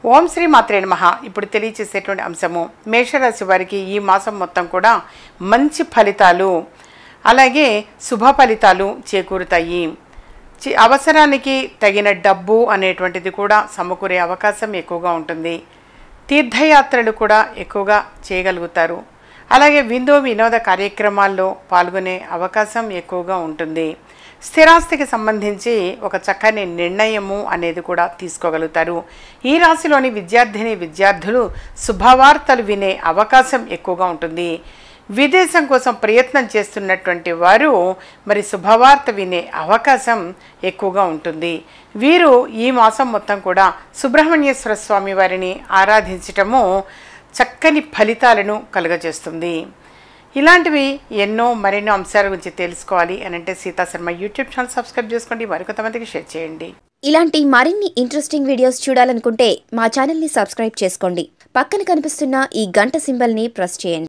ఓం శ్రీ మాత్రే నమః ఇప్పుడు తెలియచేసేటువంటి అంశము మేషరాశి వారికి ఈ మాసం మొత్తం కూడా మంచి ఫలితాలు అలాగే శుభ ఫలితాలు చేకూరుతాయి చి- అవసరానికి తగిన డబ్బు అనేటువంటిది కూడా సమకూరే అవకాశం ఎక్కువగా ఉంటుంది తీర్థయాత్రలు కూడా ఎక్కువగా చేయగలుగుతారు అలాగే విందో వినోద కార్యక్రమాల్లో పాల్గొనే అవకాశం ఎక్కువగా ఉంటుంది స్థిరాస్తికి సంబంధించి ఒక చక్కని నిర్ణయము అనేది కూడా తీసుకోగలుగుతారు ఈ రాశిలోని విద్యార్థిని విద్యార్థులు శుభవార్తలు వినే అవకాశం ఎక్కువగా ఉంటుంది విదేశం కోసం ప్రయత్నం చేస్తున్నటువంటి వారు మరి శుభవార్త వినే అవకాశం ఎక్కువగా ఉంటుంది వీరు ఈ మాసం మొత్తం కూడా సుబ్రహ్మణ్యేశ్వర స్వామి వారిని ఆరాధించటము చక్కని ఫలితాలను కలుగజేస్తుంది ఇలాంటివి ఎన్నో మరెన్నో అంశాల గురించి తెలుసుకోవాలి అని అంటే Sita Sharma YouTube channel subscribe చేసుకోండి మరికొంతమందికి షేర్ చేయండి ఇలాంటి మరిన్ని ఇంట్రెస్టింగ్ వీడియోస్ చూడాలనుకుంటే మా ఛానల్ని సబ్స్క్రైబ్ చేసుకోండి పక్కన కనిపిస్తున్న ఈ గంట సింబల్ని ప్రెస్ చేయండి